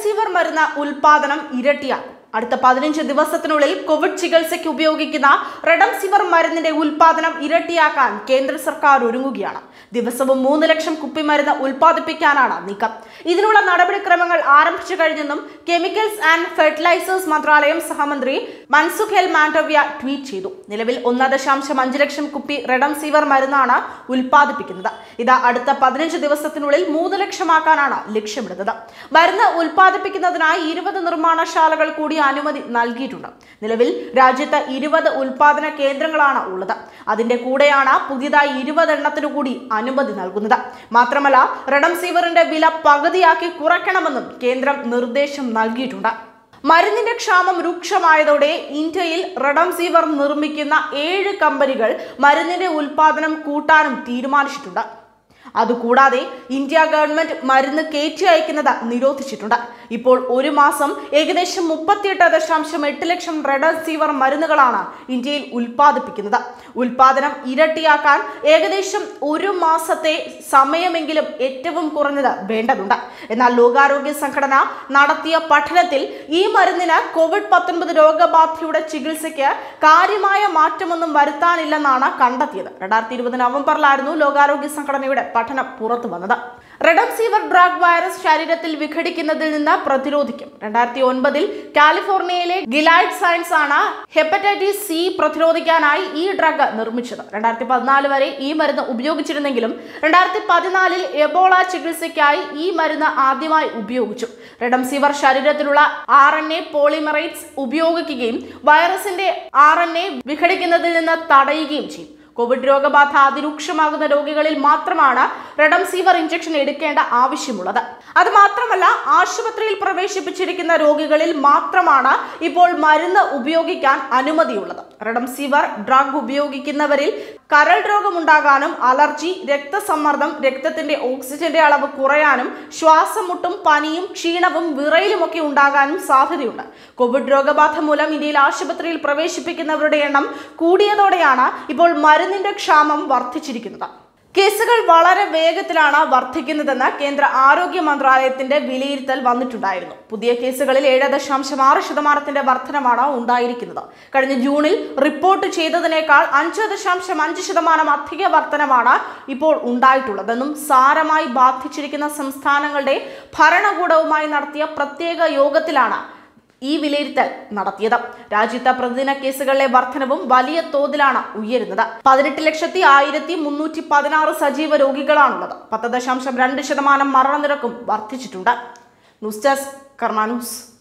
റെഡംസീവർ മരുന്ന് ഉൽപാദനം ഇരട്ടിയാക്കും അടുത്ത പതിനഞ്ച് ദിവസത്തിനുള്ളിൽ കോവിഡ് ചികിത്സയ്ക്ക് ഉപയോഗിക്കുന്ന റെഡംസിവർ മരുന്നിന്റെ ഉൽപാദനം ഇരട്ടിയാക്കാൻ കേന്ദ്ര സർക്കാർ ഒരുങ്ങുകയാണ് ദിവസവും മൂന്ന് ലക്ഷം കുപ്പി മരുന്ന് ഉൽപ്പാദിപ്പിക്കാനാണ് നീക്കം ഇതിനുള്ള നടപടിക്രമങ്ങൾ ആരംഭിച്ചു കഴിഞ്ഞെന്നും കെമിക്കൽസ് ആൻഡ് ഫെർട്ടിലൈസേഴ്സ് മന്ത്രാലയം സഹമന്ത്രി മൻസുഖ് എൽ മാൻഡവ്യ ട്വീറ്റ് ചെയ്തു നിലവിൽ ഒന്ന് ദശാംശം അഞ്ച് ലക്ഷം കുപ്പി റെഡംസീവർ മരുന്നാണ് ഉൽപ്പാദിപ്പിക്കുന്നത് ഇത് അടുത്ത പതിനഞ്ച് ദിവസത്തിനുള്ളിൽ മൂന്ന് ലക്ഷമാക്കാനാണ് ലക്ഷ്യമിടുന്നത് മരുന്ന് ഉൽപ്പാദിപ്പിക്കുന്നതിനായി ഇരുപത് നിർമ്മാണശാലകൾ കൂടി അനുമതി നൽകിയിട്ടുണ്ട് നിലവിൽ രാജ്യത്ത് ഇരുപത് ഉൽപാദന കേന്ദ്രങ്ങളാണ് ഉള്ളത് അതിന്റെ കൂടെയാണ് പുതിയതായി ഇരുപത് എണ്ണത്തിനു കൂടി അനുമതി നൽകുന്നത് മാത്രമല്ല റെഡംസീവറിന്റെ വില പകുതിയാക്കി കുറയ്ക്കണമെന്നും കേന്ദ്രം നിർദ്ദേശം നൽകിയിട്ടുണ്ട് മരുന്നിന്റെ ക്ഷാമം രൂക്ഷമായതോടെ ഇന്ത്യയിൽ റെഡംസീവർ നിർമ്മിക്കുന്ന ഏഴ് കമ്പനികൾ മരുന്നിന്റെ ഉൽപാദനം കൂട്ടാനും തീരുമാനിച്ചിട്ടുണ്ട് അതുകൂടാതെ ഇന്ത്യ ഗവൺമെന്റ് മരുന്ന് കയറ്റി അയക്കുന്നത് നിരോധിച്ചിട്ടുണ്ട് ഇപ്പോൾ ഒരു മാസം ഏകദേശം മുപ്പത്തിയെട്ട് ദശാംശം എട്ട് ലക്ഷം റെഡസീവർ മരുന്നുകളാണ് ഇന്ത്യയിൽ ഉൽപ്പാദിപ്പിക്കുന്നത് ഉൽപാദനം ഇരട്ടിയാക്കാൻ ഏകദേശം ഒരു മാസത്തെ സമയമെങ്കിലും ഏറ്റവും കുറഞ്ഞത് വേണ്ടതുണ്ട് എന്നാൽ ലോകാരോഗ്യ സംഘടന നടത്തിയ പഠനത്തിൽ ഈ മരുന്നിന് കോവിഡ് പത്തൊൻപത് രോഗബാധയുടെ ചികിത്സയ്ക്ക് കാര്യമായ മാറ്റമൊന്നും വരുത്താനില്ലെന്നാണ് കണ്ടെത്തിയത് രണ്ടായിരത്തി ഇരുപത് നവംബറിലായിരുന്നു ലോകാരോഗ്യ സംഘടനയുടെ പഠനം പുറത്തു വന്നത് റെഡംസീവർ ഡ്രഗ് വൈറസ് ശരീരത്തിൽ വിഘടിക്കുന്നതിൽ നിന്ന് പ്രതിരോധിക്കും രണ്ടായിരത്തി ഒൻപതിൽ കാലിഫോർണിയയിലെ ഗിലൈഡ് സയൻസ് ആണ് ഹെപ്പറ്റൈറ്റിസ് സി പ്രതിരോധിക്കാനായി ഈ ഡ്രഗ് നിർമ്മിച്ചത് രണ്ടായിരത്തി പതിനാല് വരെ ഈ മരുന്ന് ഉപയോഗിച്ചിരുന്നെങ്കിലും രണ്ടായിരത്തി പതിനാലിൽ എബോള ചികിത്സയ്ക്കായി ഈ മരുന്ന് ആദ്യമായി ഉപയോഗിച്ചു റെഡംസീവർ ശരീരത്തിലുള്ള ആർ എൻ എ പോളിമറൈറ്റ്സ് ഉപയോഗിക്കുകയും വൈറസിന്റെ ആർ എൻ എ വിഘടിക്കുന്നതിൽ നിന്ന് തടയുകയും ചെയ്യും കോവിഡ് രോഗബാധ അതിരൂക്ഷമാകുന്ന രോഗികളിൽ മാത്രമാണ് റെഡംസീവർ ഇഞ്ചക്ഷൻ എടുക്കേണ്ട ആവശ്യമുള്ളത് അത് മാത്രമല്ല ആശുപത്രിയിൽ പ്രവേശിപ്പിച്ചിരിക്കുന്ന രോഗികളിൽ മാത്രമാണ് ഇപ്പോൾ മരുന്ന് ഉപയോഗിക്കാൻ അനുമതിയുള്ളത് റെഡംസീവർ ഡ്രഗ് ഉപയോഗിക്കുന്നവരിൽ കരൾ രോഗമുണ്ടാകാനും അലർജി രക്തസമ്മർദ്ദം രക്തത്തിന്റെ ഓക്സിജന്റെ അളവ് കുറയാനും ശ്വാസം മുട്ടും പനിയും ക്ഷീണവും വിറയിലുമൊക്കെ ഉണ്ടാകാനും സാധ്യതയുണ്ട് കോവിഡ് രോഗബാധ മൂലം ഇന്ത്യയിൽ ആശുപത്രിയിൽ പ്രവേശിപ്പിക്കുന്നവരുടെ എണ്ണം കൂടിയതോടെയാണ് ഇപ്പോൾ മരുന്നിന്റെ ക്ഷാമം വർദ്ധിച്ചിരിക്കുന്നത് കേസുകൾ വളരെ വേഗത്തിലാണ് വർദ്ധിക്കുന്നതെന്ന് കേന്ദ്ര ആരോഗ്യ മന്ത്രാലയത്തിന്റെ വിലയിരുത്തൽ വന്നിട്ടുണ്ടായിരുന്നു പുതിയ കേസുകളിൽ ഏഴ് ദശാംശം ആറ് ശതമാനത്തിന്റെ വർധനമാണ് ഉണ്ടായിരിക്കുന്നത് കഴിഞ്ഞ ജൂണിൽ റിപ്പോർട്ട് ചെയ്തതിനേക്കാൾ അഞ്ച് ദശാംശം അഞ്ച് ശതമാനം അധിക വർധനമാണ് ഇപ്പോൾ ഉണ്ടായിട്ടുള്ളതെന്നും സാരമായി ബാധിച്ചിരിക്കുന്ന സംസ്ഥാനങ്ങളുടെ ഭരണകൂടവുമായി നടത്തിയ പ്രത്യേക യോഗത്തിലാണ് ഈ വിലയിരുത്തൽ നടത്തിയത് രാജ്യത്തെ പ്രതിദിന കേസുകളിലെ വർധനവും വലിയ തോതിലാണ് ഉയരുന്നത് പതിനെട്ട് ലക്ഷത്തി ആയിരത്തി മുന്നൂറ്റി പതിനാറ് സജീവ രോഗികളാണുള്ളത് പത്ത് ദശാംശം രണ്ട് ശതമാനം മരണനിരക്കും വർദ്ധിച്ചിട്ടുണ്ട് ന്യൂസ് ഡെസ്ക് കർമാ ന്യൂസ്